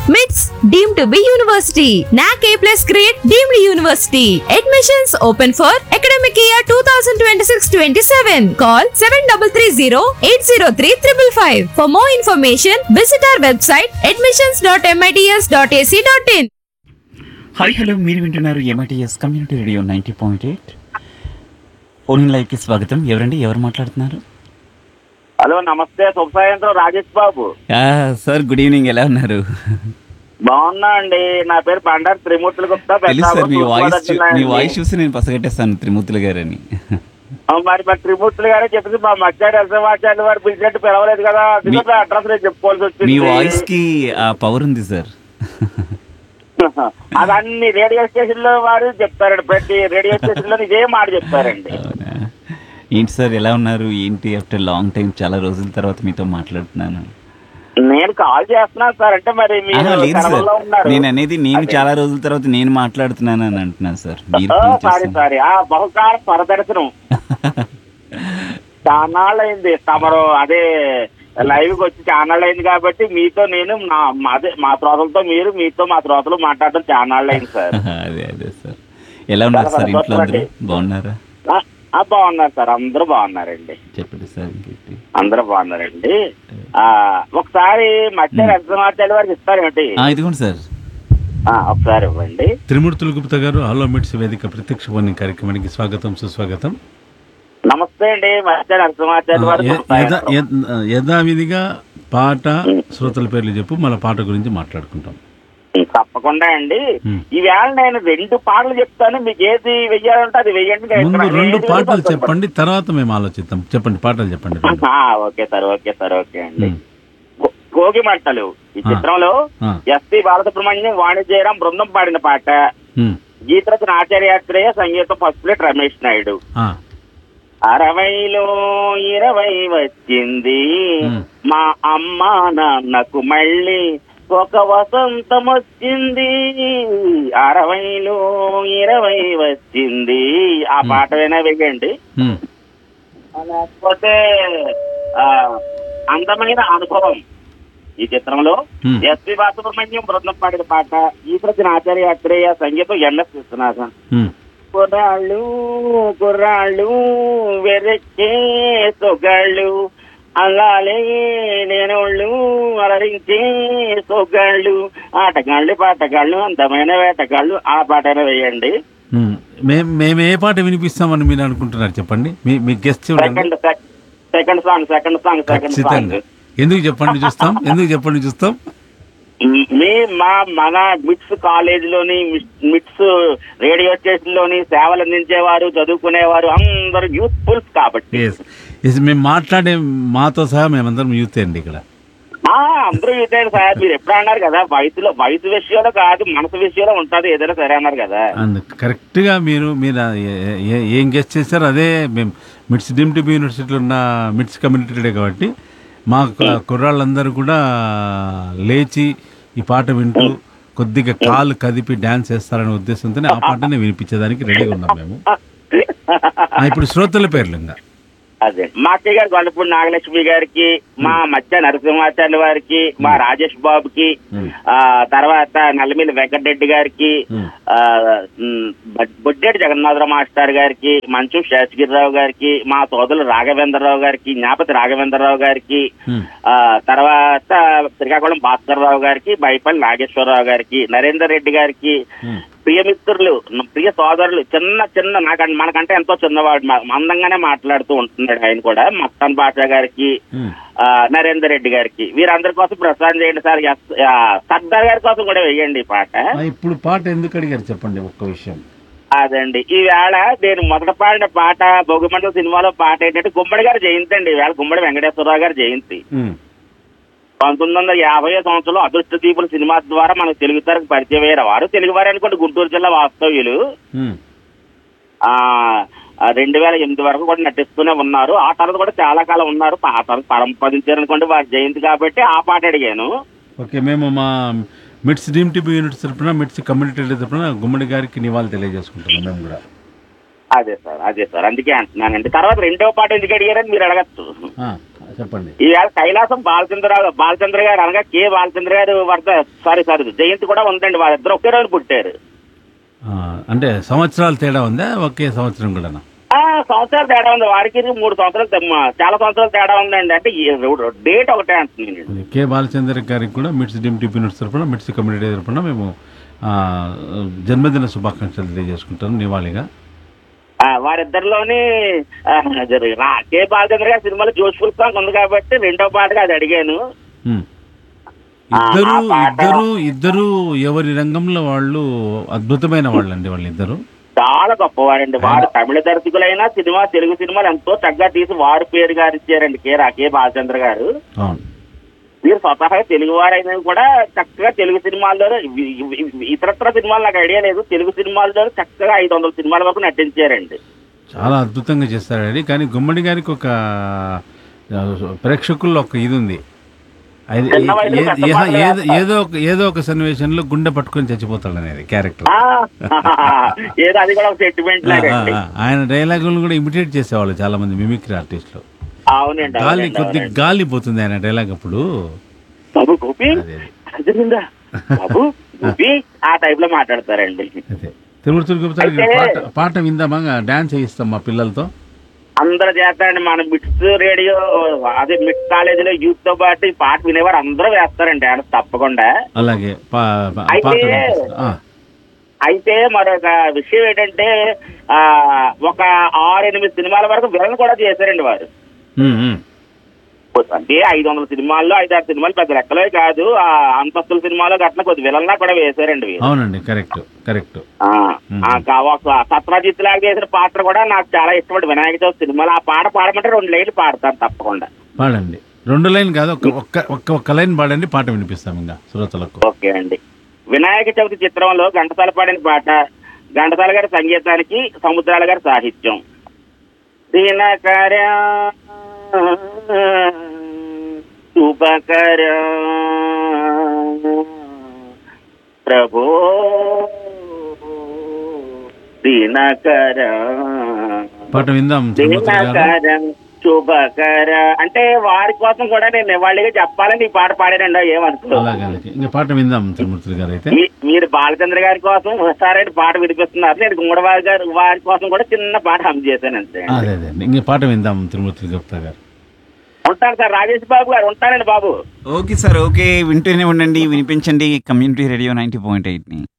MITS deemed to be university. NAC A plus grade deemed university. Admissions open for academic year 2026-27. Call 7330-803-555. For more information, visit our website admissions.mits.ac.in. Hi hello మీరు వింటున్నారు MITS community radio ninety point eight ఓనిన్ లైవ్కి స్వాగతం ఎవరండి ఎవరు మాట్లాడుతున్నారు hello నమస్తే శుభ సాయంత్రం రాజేష్ బాబు ఆ, సార్ గుడ్ ఈవినింగ్ ఎలా ఉన్నారు బాగున్నా అండి నా పేరు బండారు త్రిమూర్తులు గుప్తా తెలుసు సార్ మీ వాయిస్ చూ- పెద్దాపురం మీ అండి. వాయిస్ చూసి నేను పసగట్టేస్తాను త్రిమూర్తులు గారని ఆ, మరి మరి త్రిమూర్తులు గారే చెప్పింది మా మధ్యాహ్న నరసింహాచార్య వారు పిలిచినట్టు పిలవలేదు కదా మీ- అందుకే అడ్రస్ నేను చెప్పుకోవాల్సి మీ వచ్చింది వాయిస్ కి ఆ పవర్ ఉంది సార్ అది అన్ని రేడియో స్టేషన్ లో వారు చెప్తారండి ప్రతి రేడియో స్టేషన్ లో ఇదే మాట చెప్తారండి అవునా ఏంటి సార్ ఎలా ఉన్నారు ఏంటి ఆఫ్టర్ లాంగ్ టైం చాలా రోజుల తర్వాత మీతో మాట్లాడుతున్నాను నేను కాల్ చేస్తున్నాను సార్ అంటే మరి మీరు ఆహా, లేదు సార్ సెలవుల్లో ఉన్నారు నేను అనేది నేను అదే. చాలా రోజుల తర్వాత నేను మాట్లాడుతున్నాను అని అంటున్నాను సార్ మీరు ఓ, ఫోన్ సారీ చేస్తున్నారు. సారీ ఆ బహుకాల పరదర్శనం చానాళ్ళైంది తమరు అదే లైవ్ కి వచ్చి చానాళ్ళైంది కాబట్టి మీతో నేను నా మా- అదే మా శ్రోతలతో మీరు మీతో మా శ్రోతలు మాట్లాడడం చానాళ్ళైంది సార్ అదే అదే సార్ ఎలా ఉన్నారు చాలా సార్ ఇంట్లో అందరూ సంతోషమండి. బాగున్నారా ఆ, ఆ, బాగున్నారు సార్ అందరూ బాగున్నారండి చెప్పండి సార్ ఇంకేంటి అందరూ బాగున్నారండి ఆ ఒకసారి మధ్య నరసింహాచార్య వారికి ఇస్తారేమిటి ఆ, ఇదిగోండి సార్ ఆ, ఒకసారి ఇవ్వండి త్రిమూర్తుల గుప్తా గారు హలో మిట్స్ వేదిక ప్రత్యక్ష ఫోన్ కార్యక్రమానికి స్వాగతం సుస్వాగతం నమస్తే అండి మధ్య నరసింహాచార్య వారు యథ- యథ- యథ- యథావిధిగా పాట శ్రోతల పేర్లు చెప్పు మళ్ళీ పాట గురించి మాట్లాడుకుంటాం తప్పకుండా అండి ఉమ్. ఈవేళ నేను రెండు పాటలు చెప్తాను మీకు ఏది వెయ్యాలంటే అది వెయ్యండి నేను ముందు ఇక్కడ రెండు ఏది పాటలు వెయ్యాలో చెప్పండి తర్వాత మేము ఆలోచిద్దాం చెప్పండి పాటలు చెప్పండి రెండు. ఆ, okay sir okay sir okay అండి ఉమ్. గో- గోగి మంటలు ఈ ఆ. చిత్రంలో ఆ. ఎస్పి బాలసుబ్రహ్మణ్యం వాణిజ్యరాం బృందం పాడిన పాట ఉమ్. గీతరచన ఆచార్యాత్రేయ సంగీతం ఫస్ట్ ప్లేట్ రమేష్ నాయుడు ఆ. అరవైలో ఇరవై వచ్చింది ఉమ్. మా అమ్మ నాన్నకు మళ్ళీ ఒక వసంతం వచ్చింది అరవైలో ఇరవై వచ్చింది ఆ పాట అయినా వెయ్యండి ఉమ్. లేకపోతే ఆ, అందమైన అనుభవం ఈ చిత్రంలో Hmm. ఎస్పి బాలసుబ్రహ్మణ్యం బృందం పాడిన పాట ఈ ప్రశ్న ఆచార్య అత్రేయ సంగీతం ఎంఎస్ విశ్వనాథన్ ఉమ్. కుర్రాళ్ళు కుర్రాళ్ళు వెరక్కే సొగాళ్ళు అల్లాలే నేనోళ్ళు అలరించే సొగాళ్ళు ఆటగాళ్ళు పాటగాళ్ళు అందమైన వేటగాళ్ళు ఆ పాటను వేయండి ఉమ్. మేం మేము ఏ పాట వినిపిస్తామని మీరు అనుకుంటున్నారు చెప్పండి మీ మీ గెస్ట్ చూడండి second second song second song second song ఖచ్చితంగా ఎందుకు చెప్పండి చూస్తాం ఎందుకు చెప్పండి చూస్తాం మీ మా మన మిట్స్ కాలేజ్ లోని మిట్స్ రేడియో స్టేషన్ లోని సేవలు అందించేవారు చదువుకునేవారు అందరూ యూత్ఫుల్స్ కాబట్టి ఎస్ ఎస్ మేము మాట్లాడే మాతో సహా మేమందరం యూత్ అండి ఇక్కడ ఆ అందరూ ఇదే సార్ మీరు ఎప్పుడు అన్నారు కదా వయసులో వయసు విషయంలో కాదు మనసు విషయంలో ఉంటది ఏదైనా సరే అన్నారు కదా అండ్ కరెక్ట్గా మీరు మీరు ఏ- ఏ- ఏం గెస్ట్ చేశారో అదే మేము మిట్స్ డిమ్ టిబి యూనివర్సిటీలో ఉన్న మిట్స్ కమ్యూనిటీ కాబట్టి మా కు- కుర్రాళ్ళందరూ కూడా లేచి ఈ పాట వింటూ కొద్దిగా కాలు కదిపి డ్యాన్స్ చేస్తారనే ఉద్దేశంతోనే ఆ పాటనే వినిపించేదానికి రెడీగా ఉన్నాం మేము ఆ, ఇప్పుడు శ్రోతల పేర్లు ఇంకా అదే మా అక్కయ్య గారు గొల్లపూడి నాగలక్ష్మి గారికి మా మధ్య నరసింహాచార్య వారికి మా రాజేష్ బాబుకి ఉమ్. ఆ తర్వాత నల్లమిల్లి వెంకటరెడ్డి గారికి ఉమ్. ఆ ఉమ్, బొ- బొడ్డేటి జగన్నాథరావు మాస్టర్ గారికి మంచు శేషగిరిరావు గారికి మా సోదరులు రాఘవేంద్రరావు గారికి జ్ఞాపతి రాఘవేంద్రరావు గారికి ఉమ్. ఆ తర్వాత శ్రీకాకుళం భాస్కర్ రావు గారికి బైపల్లి నాగేశ్వరరావు గారికి నరేందర్ రెడ్డి గారికి ఉమ్. ప్రియమిత్రులు ప్రియ సోదరులు చిన్న చిన్న నాకు మనకంటే ఎంతో చిన్నవాడు మా- మందంగానే మాట్లాడుతూ ఉంటున్నాడు ఆయన కూడా మస్తాన్ బాషా గారికి ఉమ్. ఆ, నరేందర్ రెడ్డి గారికి వీరందరి కోసం ప్రసాదం చేయండి సార్ ఎస్- ఆ, సర్దార్ గారి కోసం కూడా వేయండి ఈ పాట ఆ, ఇప్పుడు పాట ఎందుకు అడిగారు చెప్పండి ఒక్క విషయం అదండి ఈ వేళ నేను మొదట పాడిన పాట భోగిమండల సినిమాలో పాట ఏంటంటే గుమ్మడి గారి జయంతి అండి ఈ వేళ గుమ్మడి వెంకటేశ్వరరావు గారి జయంతి ఉమ్. పంతొమ్మిది వందల యాభై సంవత్సరంలో అదృష్ట దీపుల సినిమా ద్వారా మనకు తెలుగు తరకు పరిచయం అయ్యారు వారు తెలుగువారు అనుకోండి గుంటూరు జిల్లా వాస్తవ్యులు ఉమ్. ఆ ఆ, రెండు వేల ఎనిమిది వరకు కూడా నటిస్తూనే ఉన్నారు ఆ తర్వాత కూడా చాలా కాలం ఉన్నారు ఆ తర్వాత పరంపదించారు అనుకోండి వారి జయంతి కాబట్టి ఆ పాట అడిగాను ఓకే మేము మా మిట్స్ డీమ్ టీబీ యూనిట్ తరపున మిట్స్ కమ్యూనిటీ తరపున గుమ్మడి గారికి నివాళి తెలియజేసుకుంటున్నాం మేము కూడా అదే సార్ అదే సార్ అందుకే అంటున్నానండి తర్వాత రెండో పాట ఎందుకు అడిగారని మీరు అడగచ్చు ఆ, చెప్పండి ఈవేళ కైలాసం బాలచంద్రరావు బాలచంద్ర గారు అనగా కె బాలచంద్ర గారు వద్ద సారీ సారీ జయంతి కూడా ఉందండి వారిద్దరు ఒకే రోజు పుట్టారు ఆ, అంటే సంవత్సరాలు తేడా ఉందా ఒకే సంవత్సరం కూడానా ఆ సంవత్సరాలు తేడా ఉంది వారికి మూడు సంవత్సరాలు తెమ్మ- చాలా సంవత్సరాలు తేడా ఉందండి అంటే ఈ రో- డేట్ ఒకటే అంటున్నాను అది కె బాలచంద్ర గారికి కూడా మిట్స్ డిమ్ టిఫినర్స్ తరఫున మిట్స్ కమ్యూనిటీ తరఫున మేము ఆ, జన్మదిన శుభాకాంక్షలు తెలియజేసుకుంటాం నివాళిగా ఆ, వారిద్దరిలోని ఆ, జరి- రా- కె బాలచంద్ర గారి సినిమాలో జోష్ఫుల్ సాంగ్ ఉంది కాబట్టి రెండో పాటగా అది అడిగాను ఉమ్. ఆ, ఇద్దరు ఆ పాట- ఇద్దరు ఇద్దరు ఎవరి రంగంలో వాళ్ళు అద్భుతమైన వాళ్ళండి వాళ్ళిద్దరు చాలా గొప్పవారండి వారు తమిళ దర్శకులైన సినిమా తెలుగు సినిమాలు ఎంతో చక్కగా తీసి వారి పేరు గారు ఇచ్చారండి కె రా కె బాలచంద్ర గారు అవును మీరు స్వతహాగా తెలుగు వారైనా కూడా చక్కగా తెలుగు సినిమాల్లో ఇవి- ఇవి- ఇవి- ఇతరత్ర సినిమాలు నాకు ఐడియా లేదు తెలుగు సినిమాల్లో చక్కగా ఐదు వందల సినిమాల వరకు నటించారండి చాలా అద్భుతంగా చేస్తారండి కానీ గుమ్మడి గారికి ఒక ఆ, ప్రేక్షకుల్లో ఒక ఇది ఉంది అది చిన్న వయసులో ఏ- పెద్ద ఏ- పాటలు ఏదో వేస్తారు. ఏదో ఒక ఏదో ఒక సన్నివేశంలో గుండె పట్టుకొని చచ్చిపోతాడు అనేది క్యారెక్టర్ ఆ, ఏదో అది కూడా ఒక సెంటిమెంట్ లాగండి ఆయన డైలాగులు కూడా ఇమిటేట్ చేసేవాళ్ళు చాలా మంది మిమిక్రీ ఆర్టిస్టులు అవునండి గాలి అవునండి, కొద్ది అవునండి. గాలి పోతుంది ఆయన డైలాగ్ అప్పుడు బాబు గోపి అదే. అర్థమైందా బాబు గోపి ఆ టైప్ లో మాట్లాడతారండి అదే తిరుమూర్తులు గుప్తా గారి అయితే- పాట పాట విందామా డాన్స్ చేయిస్తాం మా పిల్లలతో అందరూ చేస్తారండి మన మిక్స్ రేడియో అదే మిక్స్ కాలేజీలో యూత్ తో పాటు ఈ పాట వినేవారు అందరూ వేస్తారండి డాన్స్ తప్పకుండా అలాగే పా- పా- అయితే- పాట వినిపిస్తా. ఆ, అయితే మరొక విషయం ఏంటంటే ఆ ఒక ఆరు ఎనిమిది సినిమాల వరకు విలన్ కూడా చేశారండి వారు ఉమ్, ఉమ్. అంటే ఐదు వందల సినిమాల్లో ఐదు ఆరు సినిమాలు పెద్ద లెక్కలే కాదు ఆ అంతస్తుల సినిమాలో గట్ల కొద్ది విలన్లా కూడా వేశారండి వీరు అవునండి కరెక్ట్ కరెక్ట్ ఆ, ఆ కా- ఒక సత్రజిత్ లాగా చేసిన పాత్ర కూడా నాకు చాలా ఇష్టపడి వినాయక చవితి సినిమాలో ఆ పాట పాడమంటే రెండు లైన్లు పాడతాను తప్పకుండా పాడండి రెండు లైన్ కాదు ఒక్క ఒక్క ఒక్క ఒక్క లైన్ పాడండి పాట వినిపిస్తాం ఇంకా శ్రోతలకు ఓకే అండి వినాయక చవితి చిత్రంలో ఘంటసాల పాడిన పాట ఘంటసాల గారి సంగీతానికి సముద్రాల గారి సాహిత్యం దినకర శుభకర ప్రభో దినకర పాట విందాం తిరుమూర్తులు గారు దినకర శుభకర అంటే వారి కోసం కూడా నేను నివాళిగా చెప్పాలని ఈ పాట పాడానండి ఏమనుకో అలాగే అలాగే ఇంకా పాట విందాం తిరుమూర్తులు గారు అయితే మీ- మీరు బాలచంద్ర గారి కోసం ఒకసారి పాట వినిపిస్తున్నారు నేను గుమ్మడివారి గారి వారి కోసం కూడా చిన్న పాట హమ్ చేశాను అంతే అదే అదే ఇంక పాట విందాం తిరుమూర్తులు గుప్తా గారు ఉంటాను సార్ రాజేష్ బాబు గారు ఉంటానండి బాబు ఓకే సార్ ఓకే వింటూనే ఉండండి వినిపించండి కమ్యూనిటీ రేడియో నైంటీ పాయింట్ ఎయిట్ని